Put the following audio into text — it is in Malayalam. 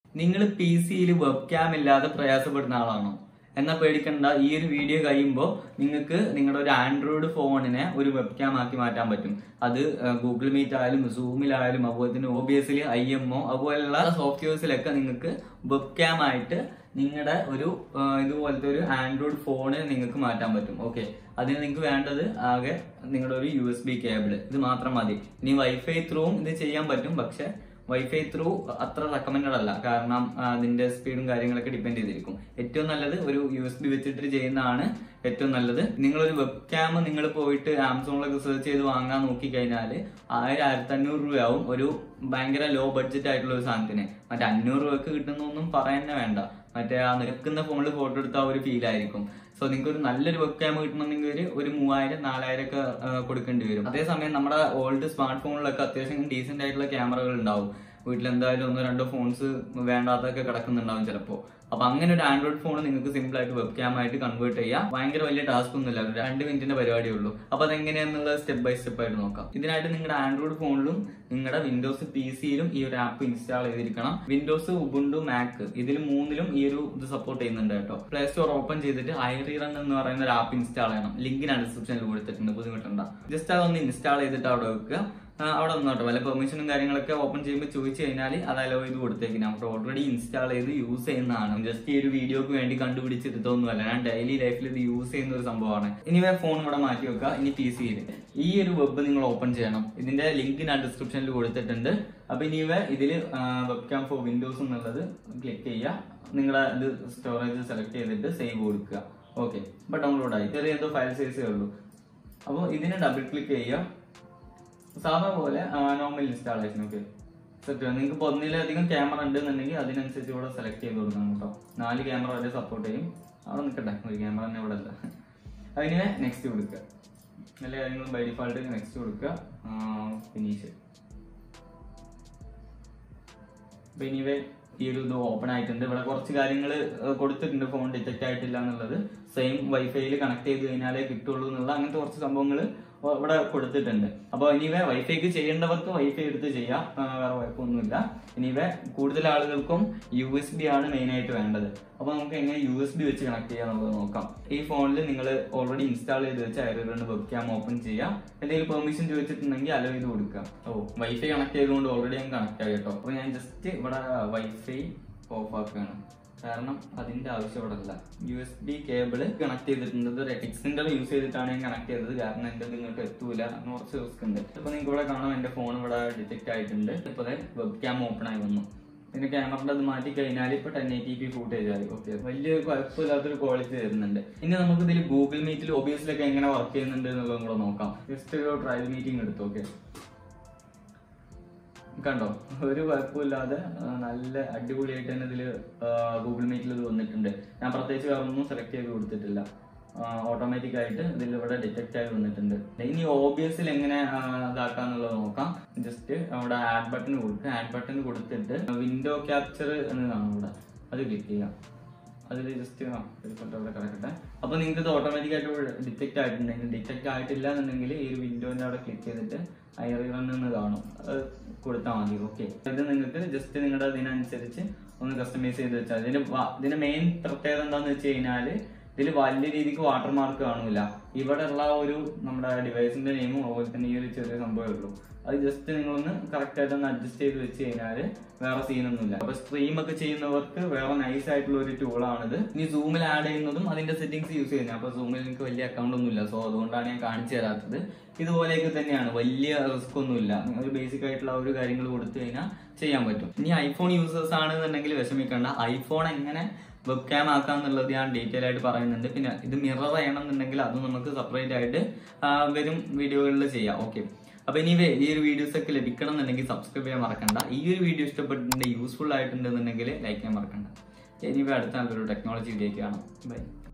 നിങ്ങൾ പി സിയിൽ വെബ് ക്യാം ഇല്ലാതെ പ്രയാസപ്പെടുന്ന ആളാണോ എന്നാ പേടിക്കണ്ട ഈ ഒരു വീഡിയോ കഴിയുമ്പോൾ നിങ്ങൾക്ക് നിങ്ങളുടെ ഒരു ആൻഡ്രോയിഡ് ഫോണിനെ ഒരു വെബ് ക്യാം ആക്കി മാറ്റാൻ പറ്റും അത് ഗൂഗിൾ മീറ്റ് ആയാലും സൂമിലായാലും അതുപോലെ തന്നെ ഒ ബി എസിൽ ഐ എം ഒ അതുപോലുള്ള സോഫ്റ്റ്വെയർസിലൊക്കെ നിങ്ങൾക്ക് വെബ് ക്യാം ആയിട്ട് നിങ്ങളുടെ ഒരു ആ, ഇതുപോലത്തെ ഒരു ആൻഡ്രോയിഡ് ഫോണ് നിങ്ങൾക്ക് മാറ്റാൻ പറ്റും ഓക്കെ അതിന് നിങ്ങൾക്ക് വേണ്ടത് ആകെ നിങ്ങളുടെ ഒരു യു എസ് ബി കേബിൾ ഇത് മാത്രം മതി ഇനി വൈഫൈ ത്രൂവും ഇത് ചെയ്യാൻ പറ്റും പക്ഷെ വൈഫൈ ത്രൂ അത്ര റെക്കമെൻഡഡ് അല്ല കാരണം ആ, അതിന്റെ സ്പീഡും കാര്യങ്ങളൊക്കെ ഡിപ്പെൻഡ് ചെയ്തിരിക്കും ഏറ്റവും നല്ലത് ഒരു യു എസ് ബി വെച്ചിട്ട് ചെയ്യുന്നതാണ് ഏറ്റവും നല്ലത് നിങ്ങളൊരു വെബ് ക്യാം നിങ്ങൾ പോയിട്ട് ആമസോണിലൊക്കെ സെർച്ച് ചെയ്ത് വാങ്ങാൻ നോക്കി കഴിഞ്ഞാൽ ആയിരം ആയിരത്തി അഞ്ഞൂറ് രൂപയാവും ഒരു ഭയങ്കര ലോ ബഡ്ജറ്റ് ആയിട്ടുള്ള ഒരു സാധനത്തിന് മറ്റേ അഞ്ഞൂറ് രൂപക്ക് കിട്ടുന്നൊന്നും പറയാൻ തന്നെ വേണ്ട മറ്റേ ആ നിൽക്കുന്ന ഫോണിൽ ഫോട്ടോ എടുത്ത ആ ഒരു ഫീൽ ആയിരിക്കും സോ നിങ്ങൾക്ക് ഒരു നല്ലൊരു വെബ് ക്യാം കിട്ടണമെങ്കിൽ ഒരു ഒരു മൂവായിരം നാലായിരം ഒക്കെ ആ, കൊടുക്കേണ്ടി വരും അതേസമയം നമ്മുടെ ഓൾഡ് സ്മാർട്ട് ഫോണിലൊക്കെ അത്യാവശ്യം ഡീസെന്റ് ആയിട്ടുള്ള ക്യാമറകൾ ഉണ്ടാവും വീട്ടിൽ എന്തായാലും ഒന്നോ രണ്ടോ ഫോൺസ് വേണ്ടാത്തൊക്കെ കിടക്കുന്നുണ്ടാവും ചിലപ്പോൾ അപ്പൊ അങ്ങനെ ഒരു ആൻഡ്രോയിഡ് ഫോൺ നിങ്ങൾക്ക് സിമ്പിൾ ആയിട്ട് വെബ് ക്യാം ആയിട്ട് കൺവേർട്ട് ചെയ്യാം ഭയങ്കര വലിയ ടാസ്ക് ഒന്നുമില്ല ഒരു രണ്ട് മിനിറ്റിന്റെ പരിപാടിയേ ഉള്ളൂ അപ്പൊ അതെങ്ങനെയാണെന്നുള്ള സ്റ്റെപ്പ് ബൈ സ്റ്റെപ്പ് ആയിട്ട് നോക്കാം ഇതിനായിട്ട് നിങ്ങളുടെ ആൻഡ്രോയിഡ് ഫോണിലും നിങ്ങളുടെ വിൻഡോസ് പി സിയിലും ഈ ഒരു ആപ്പ് ഇൻസ്റ്റാൾ ചെയ്തിരിക്കണം വിൻഡോസ് ഉബുണ്ടു മാക് ഇതിൽ മൂന്നിലും ഈ ഒരു ഇത് സപ്പോർട്ട് ചെയ്യുന്നുണ്ട് കേട്ടോ പ്ലേ സ്റ്റോർ ഓപ്പൺ ചെയ്തിട്ട് ഐറി റൺ എന്ന് പറയുന്ന ഒരു ആപ്പ് ഇൻസ്റ്റാൾ ചെയ്യണം ലിങ്കിനാണ് ഡിസ്ക്രിപ്ഷനിൽ കൊടുത്തിട്ടുണ്ട് ബുദ്ധിമുട്ടുണ്ട ജസ്റ്റ് അതൊന്ന് ഇൻസ്റ്റാൾ ചെയ്തിട്ട് അവിടെ വെക്കുക ആ, അവിടെ നിന്നോട്ടെ വല്ല പെർമിഷനും കാര്യങ്ങളൊക്കെ ഓപ്പൺ ചെയ്യുമ്പോൾ ചോദിച്ചു കഴിഞ്ഞാൽ അത് അലോ ചെയ്ത് കൊടുത്തേക്ക് നമ്മൾ ഓൾറെഡി ഇൻസ്റ്റാൾ ചെയ്ത് യൂസ് ചെയ്യുന്നതാണ് ജസ്റ്റ് ഈ ഒരു വീഡിയോക്ക് വേണ്ടി കണ്ടുപിടിച്ചെടുത്തൊന്നുമല്ല ഞാൻ ഡെയിലി ലൈഫിൽ ഇത് യൂസ് ചെയ്യുന്ന ഒരു സംഭവമാണ് ഇനി ഫോൺ ഇവിടെ മാറ്റി വെക്കുക ഇനി പി സിയിൽ ഈ ഒരു വെബ് നിങ്ങൾ ഓപ്പൺ ചെയ്യണം ഇതിന്റെ ലിങ്ക് ഞാൻ ഡിസ്ക്രിപ്ഷനിൽ കൊടുത്തിട്ടുണ്ട് അപ്പൊ ഇനി ഇതിൽ വെബ് ക്യാം ഫോർ വിൻഡോസ് എന്നുള്ളത് ക്ലിക്ക് ചെയ്യുക നിങ്ങളുടെ ഇത് സ്റ്റോറേജ് സെലക്ട് ചെയ്തിട്ട് സേവ് കൊടുക്കുക ഓക്കെ ഇപ്പൊ ഡൗൺലോഡ് ആയി ചെറിയ എന്തോ ഫയൽ സൈസേ ഉള്ളൂ അപ്പോൾ ഇതിനെ ഡബിൾ ക്ലിക്ക് ചെയ്യുക സാധാ പോലെ നോർമൽ ഇൻസ്റ്റാളേഷൻ ഓക്കെ സെറ്റ് നിങ്ങൾക്ക് ഇപ്പോൾ ഒന്നിലധികം ക്യാമറ ഉണ്ടെന്നുണ്ടെങ്കിൽ അതിനനുസരിച്ച് ഇവിടെ സെലക്ട് ചെയ്ത് കൊടുക്കണം കേട്ടോ നാല് ക്യാമറ വരെ സപ്പോർട്ട് ചെയ്യും അവിടെ നിൽക്കട്ടെ ഒരു ക്യാമറ തന്നെ ഇവിടെ അല്ല അതിനെ നെക്സ്റ്റ് കൊടുക്കുക എല്ലാ കാര്യങ്ങളും ബൈ ഡിഫാൾട്ട് നെക്സ്റ്റ് കൊടുക്കുക ഫിനിഷ് അപ്പൊ ഇനിവേ ഈ ഒരു ഇത് ഓപ്പൺ ആയിട്ടുണ്ട് ഇവിടെ കുറച്ച് കാര്യങ്ങൾ കൊടുത്തിട്ടുണ്ട് ഫോൺ ഡിറ്റക്ട് ആയിട്ടില്ല എന്നുള്ളത് സെയിം വൈഫൈയിൽ കണക്ട് ചെയ്ത് കഴിഞ്ഞാലേ കിട്ടുള്ളൂ എന്നുള്ള അങ്ങനത്തെ കുറച്ച് സംഭവങ്ങൾ ഇവിടെ കൊടുത്തിട്ടുണ്ട് അപ്പോൾ ഇനിവേ വൈഫൈക്ക് ചെയ്യേണ്ടവർക്ക് വൈഫൈ എടുത്ത് ചെയ്യാം ആ, വേറെ കുഴപ്പമൊന്നുമില്ല ഇനിവേ കൂടുതൽ ആളുകൾക്കും യു എസ് ബി ആണ് മെയിൻ ആയിട്ട് വേണ്ടത് അപ്പോൾ നമുക്ക് എങ്ങനെ യു എസ് ബി വെച്ച് കണക്ട് ചെയ്യാം നമുക്ക് നോക്കാം ഈ ഫോണിൽ നിങ്ങൾ ഓൾറെഡി ഇൻസ്റ്റാൾ ചെയ്ത് വെച്ച് അയറുകൊണ്ട് വെബ് ക്യാം ഓപ്പൺ ചെയ്യാം എന്തെങ്കിലും പെർമിഷൻ ചോദിച്ചിട്ടുണ്ടെങ്കിൽ അലോ ചെയ്ത് കൊടുക്കാം ഓ വൈഫൈ കണക്ട് ചെയ്തുകൊണ്ട് ഓൾറെഡി ഞാൻ കണക്ട് ആയി കേട്ടോ അപ്പോൾ ഞാൻ ജസ്റ്റ് ഇവിടെ വൈഫൈ ഓഫ് ആക്കുകയാണ് കാരണം അതിന്റെ ആവശ്യം ഇവിടെ അല്ല U S B cable connect ചെയ്തിട്ടുണ്ട് ഇത് ഒരു എക്സ്റ്റൻഡർ യൂസ് ചെയ്തിട്ടാണ് ഞാൻ കണക്ട് ചെയ്തത് കാരണം എന്റെ ഇങ്ങോട്ട് എത്തൂല അങ്ങനെ കുറച്ച് റിസ്ക് ഉണ്ട് ഇപ്പൊ നിങ്ങൾക്ക് ഇവിടെ കാണാം എന്റെ ഫോൺ ഇവിടെ ഡിറ്റക്ട് ആയിട്ടുണ്ട് ഇപ്പൊ വെബ് ക്യാം ഓപ്പൺ ആയി വന്നു പിന്നെ ക്യാമറയുടെ അത് മാറ്റി കഴിഞ്ഞാൽ ഇപ്പൊ ടെൻ എയ്റ്റി പി ഫൂട്ടേജ് ആയി ഓക്കെ വലിയ കുഴപ്പമില്ലാത്തൊരു ക്വാളിറ്റി തരുന്നുണ്ട് ഇനി നമുക്ക് ഇതിൽ ഗൂഗിൾ മീറ്റിൽ ഒബിയസിലൊക്കെ എങ്ങനെ വർക്ക് ചെയ്യുന്നുണ്ട് എന്നുള്ളതും കൂടെ നോക്കാം ജസ്റ്റ് ഒരു ട്രയൽ മീറ്റിംഗ് എടുത്തു ഓക്കെ കണ്ടോ ഒരു കുഴപ്പമില്ലാതെ ആ, നല്ല അടിപൊളിയായിട്ട് തന്നെ ഇതിൽ ഗൂഗിൾ മീറ്റിൽ ഇത് വന്നിട്ടുണ്ട് ഞാൻ പ്രത്യേകിച്ച് വേറെ ഒന്നും സെലക്ട് ചെയ്ത് കൊടുത്തിട്ടില്ല ഓട്ടോമാറ്റിക് ആയിട്ട് ഇതിൽ ഇവിടെ ഡിറ്റക്ട് ആയി വന്നിട്ടുണ്ട് ഇനി ഓബിയസിൽ എങ്ങനെ ആ, ഇതാക്കാന്നുള്ളത് നോക്കാം ജസ്റ്റ് അവിടെ ആഡ് ബട്ടൺ കൊടുക്കുക ആഡ് ബട്ടൺ കൊടുത്തിട്ട് വിൻഡോ ക്യാപ്ചർ എന്നതാണ് ഇവിടെ അത് ക്ലിക്ക് ചെയ്യാം അതിൽ ജസ്റ്റ് അവിടെ കിടക്കട്ടെ അപ്പൊ നിങ്ങൾക്ക് ഇത് ഓട്ടോമാറ്റിക് ആയിട്ട് ഡിറ്റക്ട് ആയിട്ടുണ്ടെങ്കിൽ ഡിറ്റക്ട് ആയിട്ടില്ല എന്നുണ്ടെങ്കിൽ ഈ ഒരു വിൻഡോന്റെ അവിടെ ക്ലിക്ക് ചെയ്തിട്ട് ഐറി റൺ എന്ന് കാണും അത് കൊടുത്താൽ മതി ഓക്കെ ഇത് നിങ്ങൾക്ക് ജസ്റ്റ് നിങ്ങളുടെ അതിനനുസരിച്ച് ഒന്ന് കസ്റ്റമൈസ് ചെയ്ത് വെച്ചാൽ ഇതിന് വ- ഇതിന്റെ മെയിൻ പ്രത്യേകത എന്താന്ന് വെച്ച് കഴിഞ്ഞാല് ഇതിൽ വലിയ രീതിക്ക് വാട്ടർ മാർക്ക് കാണൂല ഇവിടെ ഉള്ള ഒരു നമ്മുടെ ഡിവൈസിന്റെ നെയിമും അതുപോലെ തന്നെ ഈ ഒരു ചെറിയ സംഭവമേ ഉള്ളൂ അത് ജസ്റ്റ് നിങ്ങളൊന്ന് കറക്റ്റ് ആയിട്ട് ഒന്ന് അഡ്ജസ്റ്റ് ചെയ്ത് വെച്ച് കഴിഞ്ഞാല് വേറെ സീനൊന്നുമില്ല അപ്പൊ സ്ട്രീം ഒക്കെ ചെയ്യുന്നവർക്ക് വേറെ നൈസ് ആയിട്ടുള്ള ഒരു ടൂളാണിത് ഇനി സൂമിൽ ആഡ് ചെയ്യുന്നതും അതിന്റെ സെറ്റിംഗ്സ് യൂസ് ചെയ്യുന്നത് അപ്പൊ സൂമിൽ എനിക്ക് വലിയ അക്കൗണ്ട് ഒന്നുമില്ല സോ അതുകൊണ്ടാണ് ഞാൻ കാണിച്ചു തരാത്തത് ഇതുപോലെയൊക്കെ തന്നെയാണ് വലിയ റിസ്ക് ഒന്നുമില്ല ഒരു ബേസിക് ആയിട്ടുള്ള ആ ഒരു കാര്യങ്ങൾ കൊടുത്തു കഴിഞ്ഞാൽ ചെയ്യാൻ പറ്റും ഇനി ഐഫോൺ യൂസേഴ്സ് ആണെന്നുണ്ടെങ്കിൽ വിഷമിക്കേണ്ട ഐഫോൺ എങ്ങനെ വെബ് ക്യാം ആക്കാം എന്നുള്ളത് ഞാൻ ഡീറ്റെയിൽ ആയിട്ട് പറയുന്നുണ്ട് പിന്നെ ഇത് മിറർ ചെയ്യണം എന്നുണ്ടെങ്കിൽ അത് നമുക്ക് സെപ്പറേറ്റ് ആയിട്ട് ആ, വരും വീഡിയോകളിൽ ചെയ്യാം ഓക്കെ അപ്പൊ ഇനി ഈ ഒരു വീഡിയോസ് ഒക്കെ ലഭിക്കണം എന്നുണ്ടെങ്കിൽ സബ്സ്ക്രൈബ് ചെയ്യാൻ മറക്കണ്ട ഈ ഒരു വീഡിയോ ഇഷ്ടപ്പെട്ടിട്ടുണ്ട് യൂസ്ഫുൾ ആയിട്ടുണ്ടെന്നുണ്ടെങ്കിൽ ലൈക്ക് ചെയ്യാൻ മറക്കണ്ട ഇനി അടുത്ത നല്ലൊരു ടെക്നോളജി വീഡിയോ കാണാം ബൈ